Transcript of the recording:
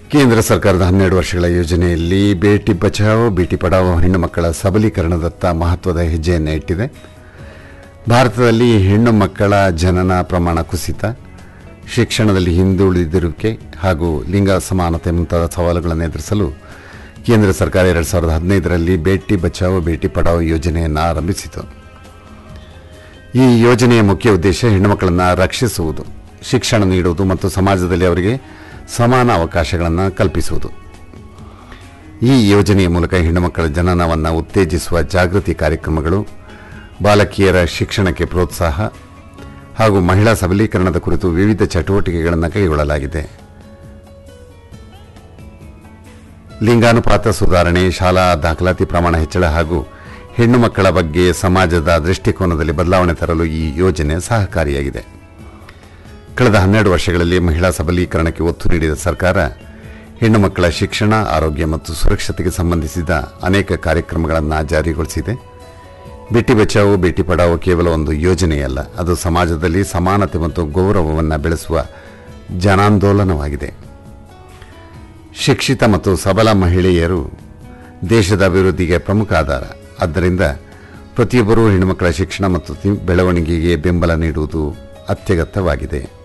ಕೇಂದ್ರ ಸರ್ಕಾರದ ಹನ್ನೆರಡು ವರ್ಷಗಳ ಯೋಜನೆಯಲ್ಲಿ ಬೇಟಿ ಬಚಾವೋ ಬೇಟಿ ಪಡಾವೋ ಹೆಣ್ಣು ಮಕ್ಕಳ ಸಬಲೀಕರಣದತ್ತ ಮಹತ್ವದ ಹೆಜ್ಜೆಯನ್ನು ಇಟ್ಟಿದೆ ಭಾರತದಲ್ಲಿ ಹೆಣ್ಣು ಮಕ್ಕಳ ಜನನ ಪ್ರಮಾಣ ಕುಸಿತ ಶಿಕ್ಷಣದಲ್ಲಿ ಹಿಂದುಳಿದಿರುವಿಕೆ ಹಾಗೂ ಲಿಂಗ ಸಮಾನತೆ ಮುಂತಾದ ಸವಾಲುಗಳನ್ನು ಎದುರಿಸಲು ಕೇಂದ್ರ ಸರ್ಕಾರ ಎರಡು ಸಾವಿರದ ಹದಿನೈದರಲ್ಲಿ ಬೇಟಿ ಬಚಾವೋ ಬೇಟಿ ಪಡಾವೋ ಯೋಜನೆಯನ್ನು ಆರಂಭಿಸಿತು ಈ ಯೋಜನೆಯ ಮುಖ್ಯ ಉದ್ದೇಶ ಹೆಣ್ಣುಮಕ್ಕಳನ್ನು ರಕ್ಷಿಸುವುದು ಶಿಕ್ಷಣ ನೀಡುವುದು ಮತ್ತು ಸಮಾಜದಲ್ಲಿ ಅವರಿಗೆ ಸಮಾನ ಅವಕಾಶಗಳನ್ನು ಕಲ್ಪಿಸುವುದು ಈ ಯೋಜನೆಯ ಮೂಲಕ ಹೆಣ್ಣುಮಕ್ಕಳ ಜನನವನ್ನು ಉತ್ತೇಜಿಸುವ ಜಾಗೃತಿ ಕಾರ್ಯಕ್ರಮಗಳು ಬಾಲಕಿಯರ ಶಿಕ್ಷಣಕ್ಕೆ ಪ್ರೋತ್ಸಾಹ ಹಾಗೂ ಮಹಿಳಾ ಸಬಲೀಕರಣದ ಕುರಿತು ವಿವಿಧ ಚಟುವಟಿಕೆಗಳನ್ನು ಕೈಗೊಳ್ಳಲಾಗಿದೆ ಲಿಂಗಾನುಪಾತ ಸುಧಾರಣೆ ಶಾಲಾ ದಾಖಲಾತಿ ಪ್ರಮಾಣ ಹೆಚ್ಚಳ ಹಾಗೂ ಹೆಣ್ಣು ಮಕ್ಕಳ ಬಗ್ಗೆ ಸಮಾಜದ ದೃಷ್ಟಿಕೋನದಲ್ಲಿ ಬದಲಾವಣೆ ತರಲು ಈ ಯೋಜನೆ ಸಹಕಾರಿಯಾಗಿದೆ ಕಳೆದ ಹನ್ನೆರಡು ವರ್ಷಗಳಲ್ಲಿ ಮಹಿಳಾ ಸಬಲೀಕರಣಕ್ಕೆ ಒತ್ತು ನೀಡಿದ ಸರ್ಕಾರ ಹೆಣ್ಣು ಮಕ್ಕಳ ಶಿಕ್ಷಣ ಆರೋಗ್ಯ ಮತ್ತು ಸುರಕ್ಷತೆಗೆ ಸಂಬಂಧಿಸಿದ ಅನೇಕ ಕಾರ್ಯಕ್ರಮಗಳನ್ನು ಜಾರಿಗೊಳಿಸಿದೆ ಬೇಟಿ ಬಚಾವೋ ಬೇಟಿ ಪಡಾವೋ ಕೇವಲ ಒಂದು ಯೋಜನೆಯಲ್ಲ ಅದು ಸಮಾಜದಲ್ಲಿ ಸಮಾನತೆ ಮತ್ತು ಗೌರವವನ್ನು ಬೆಳೆಸುವ ಜನಾಂದೋಲನವಾಗಿದೆ ಶಿಕ್ಷಿತ ಮತ್ತು ಸಬಲ ಮಹಿಳೆಯರು ದೇಶದ ಅಭಿವೃದ್ಧಿಗೆ ಪ್ರಮುಖ ಆಧಾರ ಆದ್ದರಿಂದ ಪ್ರತಿಯೊಬ್ಬರೂ ಹೆಣ್ಣುಮಕ್ಕಳ ಶಿಕ್ಷಣ ಮತ್ತು ತಿ- ಬೆಳವಣಿಗೆಗೆ ಬೆಂಬಲ ನೀಡುವುದು ಅತ್ಯಗತ್ಯವಾಗಿದೆ